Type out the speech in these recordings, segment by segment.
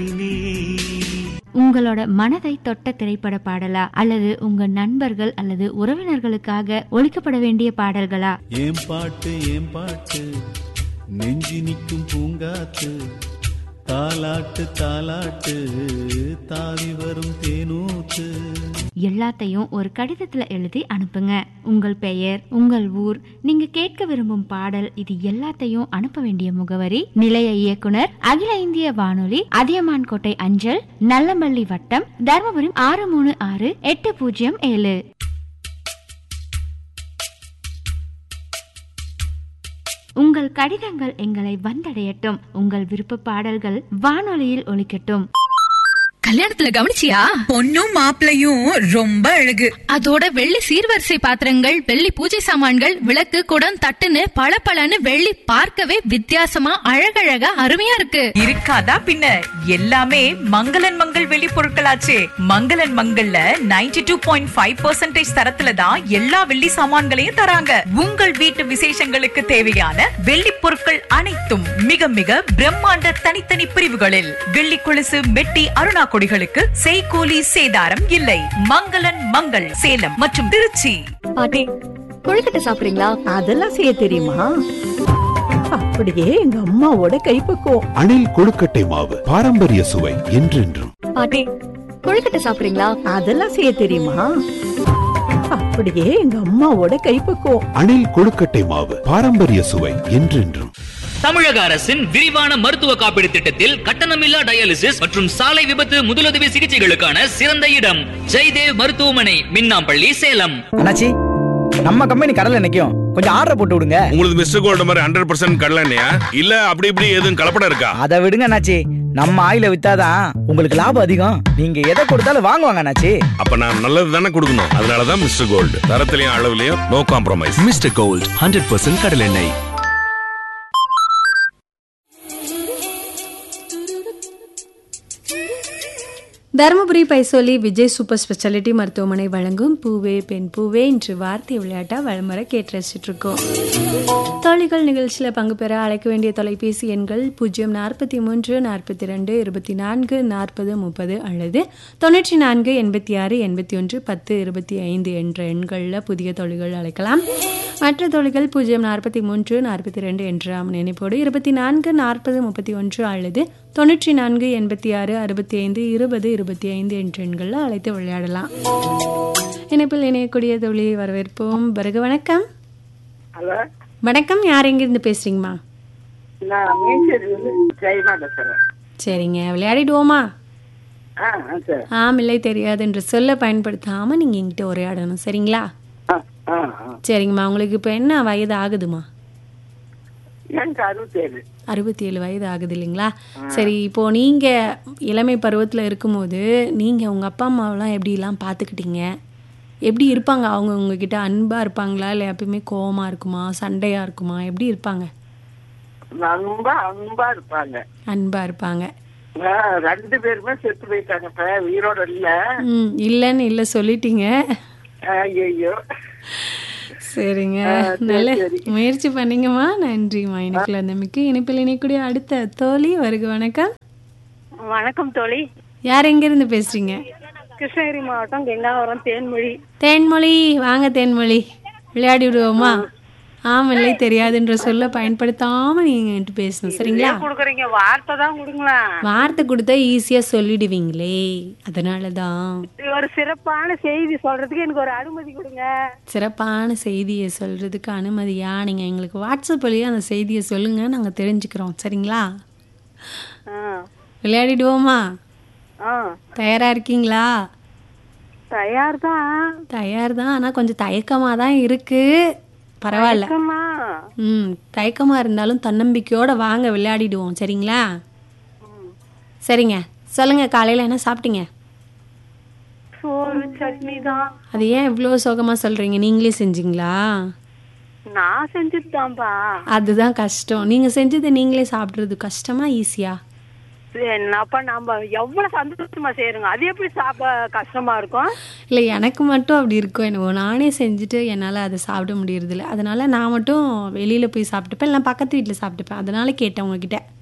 உங்களோட மனதை தொட்ட திரைப்பட பாடலா அல்லது உங்க நண்பர்கள் அல்லது உறவினர்களுக்காக ஒழிக்கப்பட வேண்டிய பாடல்களா ஏன் பாட்டு ஏன் பாட்டு நெஞ்சி நிற்கும் பூங்காத்து தாலாட்டு தாலாட்டு தாவி வரும் தேனூத்து எல்லாத்தையும் ஒரு கடிதத்துல எழுதி அனுப்புங்க உங்கள் பெயர் உங்கள் ஊர் நீங்க கேட்க விரும்பும் பாடல் இது எல்லாத்தையும் அனுப்ப வேண்டிய முகவரி நிலைய இயக்குனர் அகில இந்திய வானொலி அதியமான் கோட்டை அஞ்சல் நல்லமல்லி வட்டம் தர்மபுரி ஆறு மூணு ஆறு எட்டு பூஜ்ஜியம் ஏழு உங்கள் கடிதங்கள் எங்களை வந்தடையட்டும் உங்கள் விருப்ப பாடல்கள் வானொலியில் ஒலிக்கட்டும் கல்யாணத்துல கவனிச்சியா பொண்ணும் மாப்பிளையும் ரொம்ப அழகு அதோட வெள்ளி சீர்வரிசை பாத்திரங்கள் வெள்ளி பூஜை சாமான்கள் விளக்கு குடம் தட்டுன்னு பளபளன்னு வெள்ளி பார்க்கவே வித்தியாசமா அழகழகா அருமையா இருக்கு இருக்காதா பின்ன எல்லாமே மங்களன் மங்கள் வெளி பொருட்களாச்சே மங்களன் மங்கள்ல 92.5% டூ பாயிண்ட் ஃபைவ் பர்சன்டேஜ் தரத்துல தான் எல்லா வெள்ளி சாமான்களையும் தராங்க உங்கள் வீட்டு விசேஷங்களுக்கு தேவையான வெள்ளி பொருட்கள் அனைத்தும் மிக மிக பிரம்மாண்ட தனித்தனி பிரிவுகளில் வெள்ளி கொலுசு மெட்டி அருணா கொடிகளுக்கு செய்கூலி சேதாரம் இல்லை மங்களன் மங்கள் சேலம் மற்றும் திருச்சி பாட்டி கொழுக்கட்டை சாப்பிடுறீங்களா அதெல்லாம் செய்ய தெரியுமா அப்படியே எங்க அம்மாவோட கைப்பக்குவம் அணில் கொழுக்கட்டை மாவு பாரம்பரிய சுவை என்றென்றும் பாட்டி கொழுக்கட்டை சாப்பிடுறீங்களா அதெல்லாம் செய்ய தெரியுமா அப்படியே எங்க அம்மாவோட கைப்பக்குவம் அணில் கொழுக்கட்டை மாவு பாரம்பரிய சுவை என்றென்றும் தமிழக அரசின் விரிவான மருத்துவ காப்பீடு திட்டத்தில் கட்டணமில்லா டயாலிசிஸ் மற்றும் சாலை விபத்து முதலுதவி சிகிச்சைகளுக்கான சிறந்த இடம் ஜெய்தேவ் மருத்துவமனை மின்னாம்பள்ளி சேலம் அண்ணாச்சி நம்ம கம்பெனி கடல்ல நிக்கும் கொஞ்சம் ஆர்டர் போட்டு விடுங்க உங்களுக்கு மிஸ்டர் கோல்டு மாதிரி ஹண்ட்ரட் பர்சன்ட் கடலண்ணையா இல்ல அப்படி இப்படி எதுவும் கலப்படம் இருக்கா அதை விடுங்க அண்ணாச்சி நம்ம ஆயில வித்தாதான் உங்களுக்கு லாபம் அதிகம் நீங்க எதை கொடுத்தாலும் வாங்குவாங்க அண்ணாச்சி அப்ப நான் நல்லது தானே கொடுக்கணும் அதனாலதான் மிஸ்டர் கோல்டு தரத்திலையும் அளவுலயும் no compromise Mister Gold hundred percent கடலெண்ணெய் தருமபுரி பைசோலி விஜய் சூப்பர் ஸ்பெஷாலிட்டி மருத்துவமனை வழங்கும் பூவே பெண் பூவே இன்று வார்த்தை விளையாட்டா வழிமுறை கேட்டு ரசிச்சுட்டு இருக்கோம் தோழிகள் நிகழ்ச்சியில் பங்கு பெற அழைக்க வேண்டிய தொலைபேசி எண்கள் பூஜ்ஜியம் நாற்பத்தி மூன்று நாற்பத்தி ரெண்டு இருபத்தி நான்கு நாற்பது முப்பது அல்லது தொண்ணூற்றி நான்கு எண்பத்தி ஆறு எண்பத்தி ஒன்று பத்து இருபத்தி ஐந்து என்ற எண்களில் புதிய தொழில்கள் அழைக்கலாம் மற்ற தொழில்கள் பூஜ்ஜியம் நாற்பத்தி மூன்று நாற்பத்தி ரெண்டு என்ற நினைப்போடு இருபத்தி நான்கு நாற்பது முப்பத்தி ஒன்று அல்லது தொண்ணூற்றி நான்கு எண்பத்தி ஆறு அறுபத்தி ஐந்து இருபது இருபத்தி ஐந்து என்ற எண்களில் அழைத்து விளையாடலாம் இணைப்பில் இணையக்கூடிய தொழிலை வரவேற்போம் பிறகு வணக்கம் ஹலோ வணக்கம் யார் எங்கிருந்து பேசுறீங்கம்மா நான் மீன்சேரியிலிருந்து ஜெயமா பேசுறேன் சரிங்க விளையாடிடுவோமா ஆ ஆ சார் ஆம் இல்லை தெரியாது என்று சொல்ல பயன்படுத்தாம நீங்க என்கிட்ட உரையாடணும் சரிங்களா ஆ ஆ ஆ சரிங்கம்மா உங்களுக்கு இப்போ என்ன வயது ஆகுதுமா எனக்கு அறுபத்தேழு அறுபத்தி ஏழு வயது ஆகுது இல்லைங்களா சரி இப்போ நீங்க இளமை பருவத்தில் இருக்கும்போது நீங்க உங்க அப்பா அம்மாவெல்லாம் எப்படிலாம் பார்த்துக்கிட்டீங்க எப்படி இருப்பாங்க அவங்க உங்ககிட்ட அன்பா இருப்பாங்களா இல்லை எப்பயுமே கோவமா இருக்குமா சண்டையா இருக்குமா எப்படி இருப்பாங்க ரொம்ப அன்பா இருப்பாங்க அன்பா இருப்பாங்க ஆ, ரெண்டு பேருமே செத்து போயிட்டாங்க இப்ப உயிரோட இல்ல ம் இல்லைன்னு இல்லை சொல்லிட்டீங்க ஐயோ சரிங்க ஆ, சரி, நல்ல சரி. முயற்சி பண்ணீங்கம்மா நன்றிம்மா இணைப்பில் இருந்தமைக்கு இணைப்பில் இணைக்கூடிய அடுத்த தோழி வருக வணக்கம் வணக்கம் தோழி யார் எங்கேருந்து பேசுறீங்க கிருஷ்ணகிரி மாவட்டம் கெங்காவரம் தேன்மொழி தேன்மொழி வாங்க தேன்மொழி விளையாடி விடுவோமா ஆம் இல்லை தெரியாதுன்ற சொல்ல பயன்படுத்தாம நீங்க என்கிட்ட பேசணும் சரிங்களா ஏன் குடுக்குறீங்க வார்த்தை தான் கொடுங்களேன் வார்த்தை கொடுத்தா ஈஸியா சொல்லிடுவீங்களே அதனாலதான் ஒரு சிறப்பான செய்தி சொல்றதுக்கு எனக்கு ஒரு அனுமதி கொடுங்க சிறப்பான செய்தியை சொல்றதுக்கு அனுமதியா நீங்க எங்களுக்கு வாட்ஸ்அப் வழியா அந்த செய்தியை சொல்லுங்க நாங்க தெரிஞ்சுக்கிறோம் சரிங்களா ஆ, விளையாடிடுவோமா ஆ, தயாரா இருக்கீங்களா தயார் தான் தயார் தான் ஆனா கொஞ்சம் தயக்கமா தான் இருக்கு பரவாயில்ல தயக்கமா? ம் தயக்கமா இருந்தாலும் தன்னம்பிக்கையோட வாங்க விளையாடிடுவோம் சரிங்களா சரிங்க சொல்லுங்க காலையில என்ன சாப்பிட்டீங்க சோறு சட்னி தான் அது ஏன் இவ்வளோ சோகமா சொல்றீங்க நீங்களே செஞ்சீங்களா நான் செஞ்சது தான்ப்பா அதுதான் கஷ்டம் நீங்க செஞ்சதை நீங்களே சாப்பிடுறது கஷ்டமா ஈஸியா என்னப்பா நம்ம எவ்வளவு சந்தோஷமா செய்யறோங்க அது எப்படி சாப்ப கஷ்டமா இருக்கும் இல்லை எனக்கு மட்டும் அப்படி இருக்கும் என்னவோ நானே செஞ்சுட்டு என்னால் அதை சாப்பிட முடியறதில்ல அதனால நான் மட்டும் வெளியில் போய் சாப்பிட்டுப்பேன் இல்லை பக்கத்து வீட்டில் சாப்பிட்டுப்பேன் அதனால கேட்டேன் உங்ககிட்ட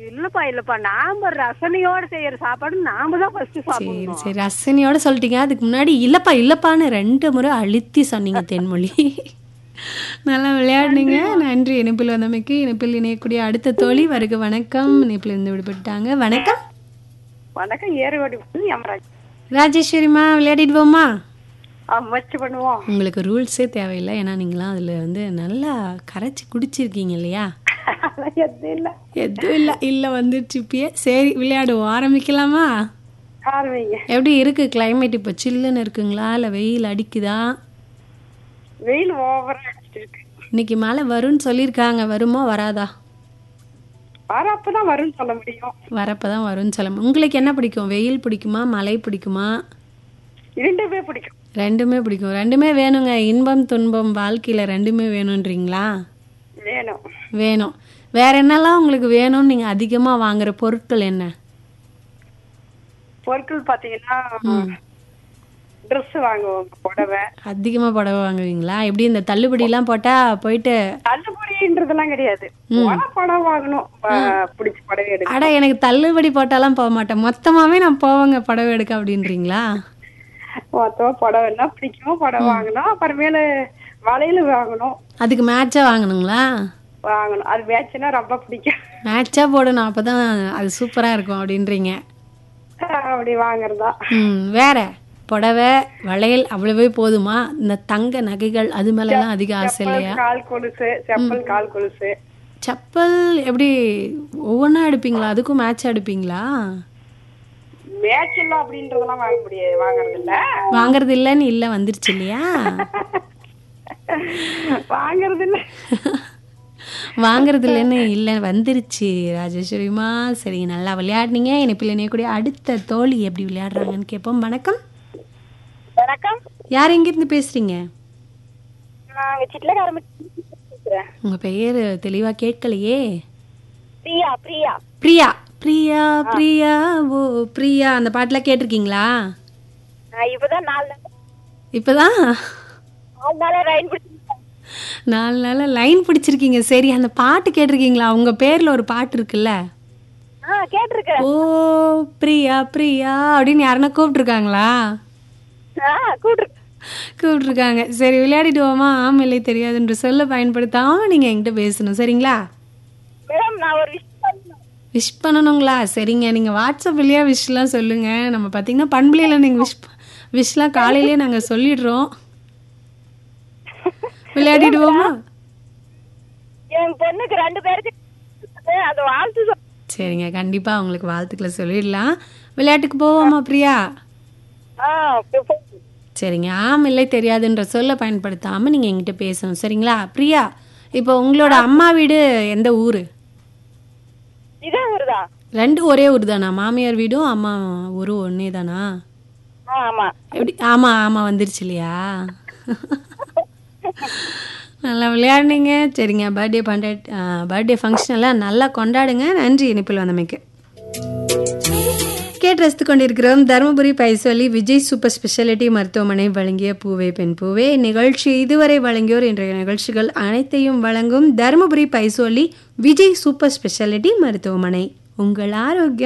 இல்லப்பா இல்லப்பா நாம ரசனையோட செய்யற சாப்பாடு நாம தான் ஃபர்ஸ்ட் சரி சாப்பிடணும் சரி ரசனையோட சொல்லிட்டீங்க அதுக்கு முன்னாடி இல்லப்பா இல்லப்பான்னு ரெண்டு முறை அழுத்தி சொன்னீங்க தென்மொழி நல்லா விளையாடுனீங்க நன்றி இணைப்பில் வந்தமைக்கு இணைப்பில் இணையக்கூடிய அடுத்த தோழி வருக வணக்கம் இணைப்பில் இருந்து விடுபட்டாங்க வணக்கம் வணக்கம் ஏறுவாடி யமராஜ் ராஜேஸ்வரிமா விளையாடிடுவோமா வச்சு பண்ணுவோம் உங்களுக்கு ரூல்ஸே தேவையில்லை ஏன்னா நீங்களாம் அதில் வந்து நல்லா கரைச்சி குடிச்சிருக்கீங்க இல்லையா எதுவும் இல்ல எதுவும் இல்லை இல்லை வந்துடுச்சு இப்பயே சரி விளையாடுவோம் ஆரம்பிக்கலாமா ஆரம்பிங்க எப்படி இருக்கு கிளைமேட் இப்போ சில்லுன்னு இருக்குங்களா இல்லை வெயில் அடிக்குதா வெயில் ஓவரா அடிச்சிட்டு இருக்கு இன்னைக்கு மழை வரும்னு சொல்லியிருக்காங்க வருமா வராதா வரப்பதான் வரும்னு சொல்ல முடியும் வரப்பதான் வரும்னு சொல்ல முடியும். உங்களுக்கு என்ன பிடிக்கும் வெயில் பிடிக்குமா மழை பிடிக்குமா இரண்டுமே பிடிக்கும் ரெண்டுமே பிடிக்கும் ரெண்டுமே வேணுங்க இன்பம் துன்பம் வாழ்க்கையில் ரெண்டுமே வேணுன்றீங்களா வேணும் வேணும் வேற என்னெல்லாம் உங்களுக்கு வேணும்னு நீங்கள் அதிகமாக வாங்குற பொருட்கள் என்ன பொருட்கள் பாத்தீங்கன்னா ட்ரெஸ் வாங்குவோம் புடவை அதிகமாக புடவை வாங்குவீங்களா எப்படி இந்த தள்ளுபடிலாம் போட்டால் போயிட்டு தள்ளுபடின்றதெல்லாம் கிடையாது போனா புடவை வாங்கணும் ப- பிடிச்ச புடவை எடுக்க அட எனக்கு தள்ளுபடி போட்டாலாம் போக மாட்டேன் மொத்தமாகவே நான் போவேங்க புடவை எடுக்க அப்படின்றீங்களா மொத்தமா புடவை எல்லாம் பிடிக்கும் புடவை வாங்கணும் அப்புறமேல வளையல் வாங்கணும் அதுக்கு மேட்சாக வாங்கணுங்களா வாங்கணும் அது மேட்ச்னா ரொம்ப பிடிக்கும் மேட்சாக போடணும் அப்போ தான் அது சூப்பராக இருக்கும் அப்படின்றீங்க அப்படி வாங்குறதா ம் வேற புடவை வளையல் அவ்வளவே போதுமா இந்த தங்க நகைகள் அது மேலலாம் அதிக ஆசை செப்பல், இல்லையா கால் கொலுசு செப்பல் கால் கொலுசு செப்பல் எப்படி ஒவ்வொன்றா எடுப்பீங்களா அதுக்கும் மேட்ச் எடுப்பீங்களா மேட்ச் எல்லாம் அப்படின்றதெல்லாம் வாங்க முடியாது வாங்குறது இல்ல வாங்குறது இல்லைன்னு இல்லை வந்துருச்சு இல்லையா வாங்குறது இல்ல வாங்குறது இல்லைன்னு இல்லை வந்துருச்சு ராஜேஸ்வரிமா சரி நல்லா விளையாடுனீங்க இணைப்பில் இணையக்கூடிய அடுத்த தோழி எப்படி விளையாடுறாங்கன்னு கேட்போம் வணக்கம் வணக்கம் யார் எங்கேருந்து பேசுறீங்க நாங்க சிட்லக்காரம பேசுறேன் உங்க பெயர் தெளிவா கேட்கலையே பிரியா பிரியா பிரியா பிரியா பிரியா ஓ பிரியா அந்த பாட்டுலாம் கேட்டிருக்கீங்களா நான் இப்பதான் நாலு நாள் இப்பதான் நாலு நாளா ரைன் பிடிச்சி நாலு நாளா லைன் பிடிச்சிருக்கீங்க சரி அந்த பாட்டு கேட்டிருக்கீங்களா உங்க பேர்ல ஒரு பாட்டு இருக்குல்ல ஆ கேட்டிருக்கேன் ஓ பிரியா பிரியா அப்படின்னு யாருன்னா கூப்பிட்டுருக்காங்களா ஆ கூட்டு கூப்பிட்டுருக்காங்க சரி விளையாடிடுவோமா ஆம் இல்லை தெரியாதுன்ற சொல்ல பயன்படுத்தாம நீங்க என்கிட்ட பேசணும் சரிங்களா மேடம் நான் ஒரு விஷயம் பண்ணணும். விஷ் பண்ணணுங்களா சரிங்க நீங்கள் வாட்ஸ்அப்லேயே விஷ் சொல்லுங்க நம்ம பார்த்தீங்கன்னா பண்புலையில் நீங்கள் விஷ் விஷலாம் காலையிலேயே நாங்கள் சொல்லிடுறோம் விளையாடிடுவோமா என் பொண்ணுக்கு ரெண்டு பேருக்கு அந்த வாழ்த்து சொல் சரிங்க கண்டிப்பாக உங்களுக்கு வாழ்த்துக்களை சொல்லிடலாம் விளையாட்டுக்கு போவோமா பிரியா ஆ போ- போ. சரிங்க ஆம் இல்லை தெரியாதுன்ற சொல்ல பயன்படுத்தாமல் நீங்கள் என்கிட்ட பேசணும் சரிங்களா பிரியா இப்போ உங்களோட அம்மா வீடு எந்த ஊர் இதே ஊருதா ரெண்டு ஒரே ஊர் தானா மாமியார் வீடும் அம்மா ஊரும் ஒன்றே தானா ஆ ஆமா எப்படி ஆமாம் ஆமாம் வந்துருச்சு இல்லையா நல்லா விளையாடுனீங்க சரிங்க பர்த்டே பண்ட பர்த்டே ஃபங்க்ஷன் எல்லாம் நல்லா கொண்டாடுங்க நன்றி இனிப்பில் வந்தமைக்கு கேட்டு ரசித்து கொண்டிருக்கிறோம் தருமபுரி பைசொலி விஜய் சூப்பர் ஸ்பெஷாலிட்டி மருத்துவமனை வழங்கிய பூவே பெண் பூவே நிகழ்ச்சி இதுவரை வழங்கியோர் இன்றைய நிகழ்ச்சிகள் அனைத்தையும் வழங்கும் தருமபுரி பைசொலி விஜய் சூப்பர் ஸ்பெஷாலிட்டி மருத்துவமனை உங்கள் ஆரோக்கியம்